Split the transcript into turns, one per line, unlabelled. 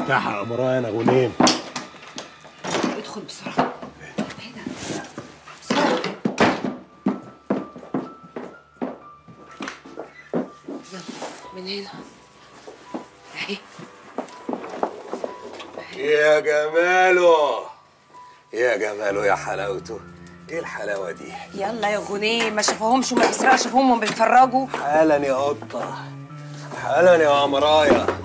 افتحها يا مرايا انا غنيم
ادخل بسرعه هنا بسرعه يلا من هنا اهي
يا جماله يا جماله يا حلاوته ايه الحلاوه دي
يلا يا غنيم ما شافوهمش وما بيسرقوا شافوهم وهم بيتفرجوا
حالا يا قطه حالا يا مرايا